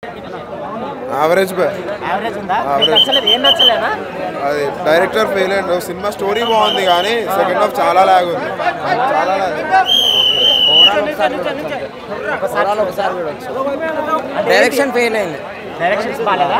Average by average ఉందా మీకు Average. నచ్చలేదు ఏం నచ్చలేదా అది director fail and cinema story బాగుంది కానీ సెకండ్ హాఫ్ చాలా లాగ్ ఉంది చాలా లాగ్ ఒకసారి ఒకసారి చూడొచ్చు డైరెక్షన్ ఫెయిల్ అయింది డైరెక్షన్స్ బాగాలేదా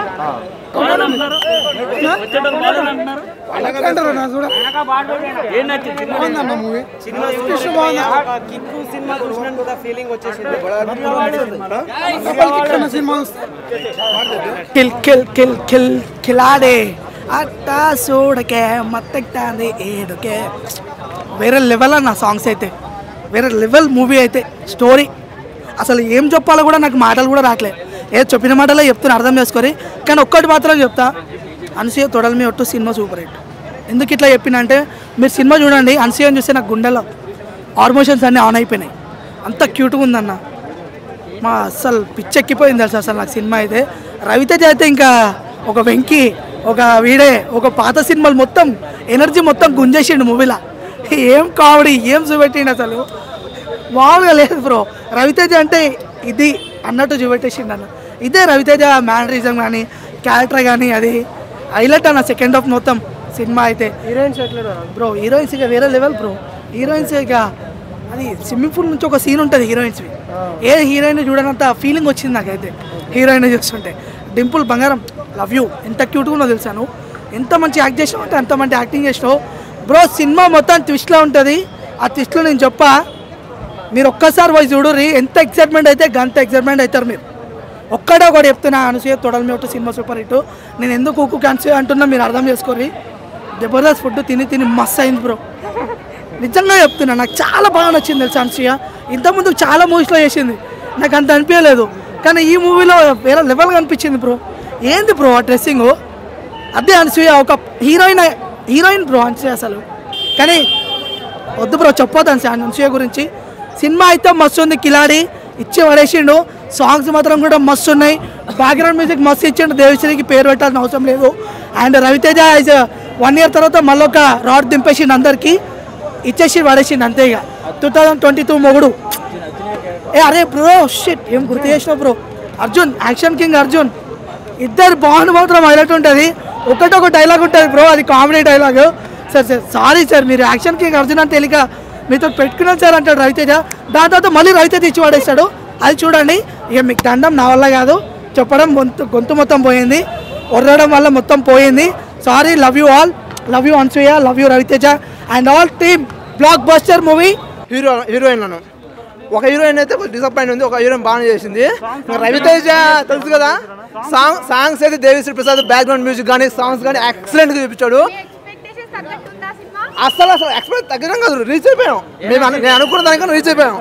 కిల్ కిల్ కిల్ కిల్ కిలాడే అట్టా చూడకే మత్తెక్తాంది ఏడుకే వేరే లెవెల్ అన్న సాంగ్స్ అయితే వేరే లెవెల్ మూవీ అయితే స్టోరీ అసలు ఏం చెప్పాలో కూడా నాకు మాటలు కూడా రావట్లే ఏ చెప్పిన మాటలే చెప్తున్నా అర్థం చేసుకొని కానీ ఒక్కటి మాత్రం చెప్తా అనసూయ తొడల మీ ఒట్టు సినిమా సూపర్ హిట్ ఎందుకు ఇట్లా చెప్పిన అంటే మీరు సినిమా చూడండి అనసూయని చూస్తే నాకు గుండెలో హార్మోషన్స్ అన్నీ ఆన్ అయిపోయినాయి అంత క్యూట్గా ఉందన్న మా అస్సలు పిచ్చెక్కిపోయింది తెలుసు అసలు నాకు సినిమా అయితే రవితేజ అయితే ఇంకా ఒక వెంకి ఒక వీడే ఒక పాత సినిమాలు మొత్తం ఎనర్జీ మొత్తం గుంజేసిండు మూవీలో ఏం కామెడీ ఏం చూపెట్టిండు అసలు మామూలుగా లేదు బ్రో రవితేజ అంటే ఇది అన్నట్టు చూపెట్టేసిండు అన్న ఇదే రవితేజ మ్యానరిజం కానీ క్యారెక్టర్ కానీ అది హైలైట్ అన్న సెకండ్ హాఫ్ మొత్తం సినిమా అయితే హీరోయిన్స్ ఎట్లా బ్రో హీరోయిన్స్ ఇక వేరే లెవెల్ బ్రో హీరోయిన్స్ ఇక అది స్విమ్మింగ్ పూల్ నుంచి ఒక సీన్ ఉంటుంది హీరోయిన్స్వి ఏ హీరోయిన్ చూడనంత ఫీలింగ్ వచ్చింది నాకైతే హీరోయిన్ చూస్తుంటే డింపుల్ బంగారం లవ్ యూ ఎంత క్యూట్గా ఉన్నో తెలుసాను ఎంత మంచి యాక్ట్ చేసినావు అంటే అంత మంచి యాక్టింగ్ చేసినావు బ్రో సినిమా మొత్తం ట్విస్ట్లో ఉంటుంది ఆ ట్విస్ట్లో నేను చెప్పా మీరు ఒక్కసారి పోయి చూడుర్రి ఎంత ఎక్సైట్మెంట్ అయితే గంత ఎక్సైట్మెంట్ అవుతారు మీరు ఒక్కడే ఒకటి చెప్తున్నా అనసూయ తొడల మీ సినిమా సూపర్ హిట్ నేను ఎందుకు ఉక్కు క్యాన్సర్ అంటున్నా మీరు అర్థం చేసుకోరి జబర్దస్త్ ఫుడ్ తిని తిని మస్తు అయింది బ్రో నిజంగా చెప్తున్నా నాకు చాలా బాగా నచ్చింది తెలుసా అనసూయ ఇంతకుముందు చాలా మూవీస్లో చేసింది నాకు అంత అనిపించలేదు కానీ ఈ మూవీలో వేరే లెవెల్గా అనిపించింది బ్రో ఏంది బ్రో ఆ డ్రెస్సింగ్ అదే అనసూయ ఒక హీరోయిన్ హీరోయిన్ బ్రో అనసూయ అసలు కానీ వద్దు బ్రో చెప్పొద్దు అనసూయ అనసూయ గురించి సినిమా అయితే మస్తు ఉంది కిలాడి ఇచ్చి పడేసిండు సాంగ్స్ మాత్రం కూడా మస్తు ఉన్నాయి బ్యాక్గ్రౌండ్ మ్యూజిక్ మస్తు ఇచ్చిండు దేవిశ్రీకి పేరు పెట్టాల్సిన అవసరం లేదు and Raviteja is one year తర్వాత మళ్ళీ ఒక రాడ్ దింపేసిండు అందరికీ ఇచ్చేసి పడేసిండు అంతే ఇక టూ థౌజండ్ ట్వంటీ టూ మొగుడు ఏ అరే బ్రో షిట్ ఏం గుర్తు చేసినావు bro Arjun action king Arjun ఇద్దరు బాండ్ మాత్రం హైలైట్ ఉంటుంది ఒకటొక డైలాగ్ ఉంటుంది బ్రో అది comedy dialogue sir sir sorry sir మీరు యాక్షన్ కింగ్ అర్జున్ అని తెలియక మీతో పెట్టుకున్నాను సార్ అంటాడు రవితేజ దాని తర్వాత మళ్ళీ రవితేజ ఇచ్చి పడేస్తాడు అది చూడండి ఇక మీకు దండం నా వల్ల కాదు చెప్పడం గొంతు గొంతు మొత్తం పోయింది ఒర్రడం వల్ల మొత్తం పోయింది sorry love you all love you Anasuya love you Ravi Teja and all team blockbuster movie hero హీరోయిన్లను ఒక హీరోయిన్ అయితే కొంచెం డిసప్పాయింట్ ఉంది ఒక హీరోయిన్ బాగానే చేసింది ఇంకా రవితేజ తెలుసు కదా సాంగ్ సాంగ్స్ అయితే దేవిశ్రీ ప్రసాద్ బ్యాక్గ్రౌండ్ మ్యూజిక్ కానీ సాంగ్స్ కానీ ఎక్సలెంట్గా చూపించాడు ఎక్స్పెక్టేషన్స్ తగ్గట్టుందా సినిమా అసలు అసలు ఎక్స్పెక్ట్ తగ్గడం కాదు రీచ్ అయిపోయాం మేము అను- నేను అనుకున్న దానికన్నా రీచ్ అయిపోయాం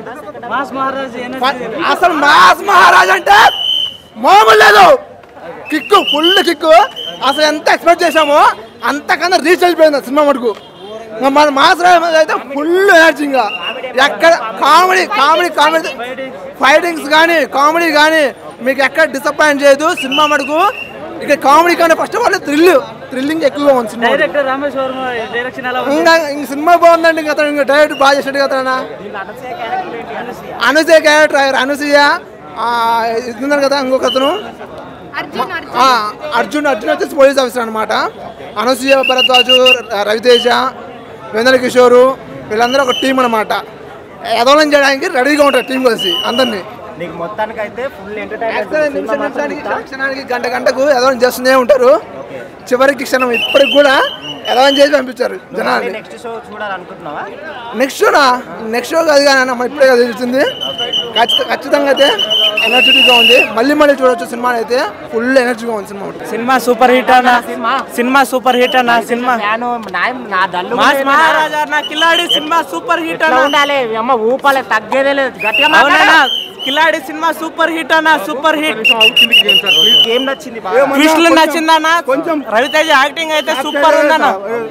అసలు మాస్ మహారాజ్ అంటే మామూలు లేదు కిక్కు ఫుల్ కిక్కు అసలు ఎంత ఎక్స్పెక్ట్ చేసామో అంతకన్నా రీచ్ అయిపోయింది ఆ సినిమా మటుకు ఇంకా మన మాస్ రాజ్ అయితే ఫుల్ ఎనర్జీ ఇంకా ఎక్కడ కామెడీ కామెడీ కామెడీ ఫైటింగ్స్ కానీ కామెడీ కానీ మీకు ఎక్కడ డిసప్పాయింట్ చేయదు సినిమా మటుకు ఇక కామెడీ కానీ first of all thrill thrilling ఎక్కువగా ఉంది సినిమా డైరెక్టర్ రామేష్ వర్మ డైరెక్షన్ ఎలా ఇంకా ఇంక సినిమా బాగుందండి ఇంకా అతను ఇంకా డైరెక్ట్ బాగా చేసినట్టు కదా అనుసూయ క్యారెక్టర్ అనుసూయ ఆ, ఇది ఉన్నారు కదా ఇంకొక అతను అర్జున్ అర్జున్ ఆ, అర్జున్ అర్జున్ వచ్చేసి పోలీస్ ఆఫీసర్ అనమాట అనసూయ భరద్వాజు రవితేజ వేంద్ర కిషోరు వీళ్ళందరూ ఒక టీం అనమాట ఎదవలం చేయడానికి రెడీగా ఉంటారు టీం కలిసి అందరినీ నీకు మొత్తానికైతే ఫుల్ యాక్చువల్గా నిమిషం నిమిషానికి క్షణానికి గంట గంటకు ఎదవలం చేస్తూనే ఉంటారు చివరికి క్షణం ఇప్పటికి కూడా ఎదవలం చేసి పంపించారు జనాన్ని నెక్స్ట్ షో చూడాలనుకుంటున్నావా నెక్స్ట్ షోనా నెక్స్ట్ షో కాదు కానీ అన్న ఇప్పుడే కదా తెలిసింది ఖచ్చిత- ఖచ్చితంగా అయితే ఎనర్జెటిక్గా ఉంది మళ్ళీ మళ్ళీ చూడొచ్చు సినిమా అయితే ఫుల్ ఎనర్జీగా ఉంది సినిమా ఒకటి. సినిమా సూపర్ హిట్ అన్న సినిమా సూపర్ హిట్ అన్న సినిమా ఫ్యాను నా నా దల్లు మాస్ మహారాజా నా కిల్లాడి సినిమా సూపర్ హిట్ ఎట్లా అన్న ఉండాలి అమ్మ ఊపాలే తగ్గేదే లేదు గట్టిగా అవునన్నా మాట్లాడు. కిల్లాడి సినిమా సూపర్ హిట్ అన్న సూపర్ హిట్ నీకు ఏం నచ్చింది బాగా? ట్విస్ట్లు నచ్చిందన్న కొంచెం రవితేజ యాక్టింగ్ అయితే సూపర్ ఉందన్న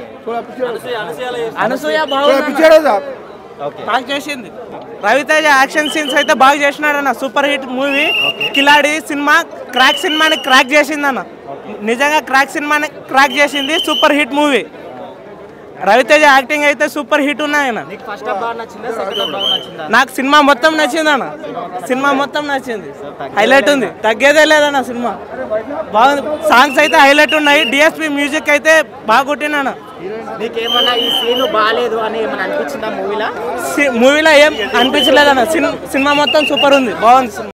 అనసూయ బాగుంది పిక్చర్ ఏదో. బాగా చేసింది రవితేజ యాక్షన్ సీన్స్ అయితే బాగా చేసినాడన్న సూపర్ హిట్ మూవీ కిలాడి సినిమా క్రాక్ సినిమాని క్రాక్ చేసింది అన్న నిజంగా క్రాక్ సినిమాని క్రాక్ చేసింది super hit movie Ravi Teja acting అయితే సూపర్ హిట్ ఉన్నాయి అన్న నీకు ఫస్ట్ హాఫ్ బాగా నచ్చిందా సెకండ్ హాఫ్ బాగా నచ్చిందా నాకు సినిమా మొత్తం నచ్చింది అన్న సినిమా మొత్తం నచ్చింది హైలైట్ ఉంది తగ్గేదే లేదన్న సినిమా బాగుంది సాంగ్స్ అయితే హైలైట్ ఉన్నాయి డిఎస్పి మ్యూజిక్ అయితే బాగా కొట్టినాను నీకేమన్నా ఈ సీన్ బాగాలేదు అని ఏమన్నా అనిపించిందా మూవీలో మూవీలో ఏం అనిపించలేదన్న సినిమా మొత్తం సూపర్ ఉంది బాగుంది సినిమా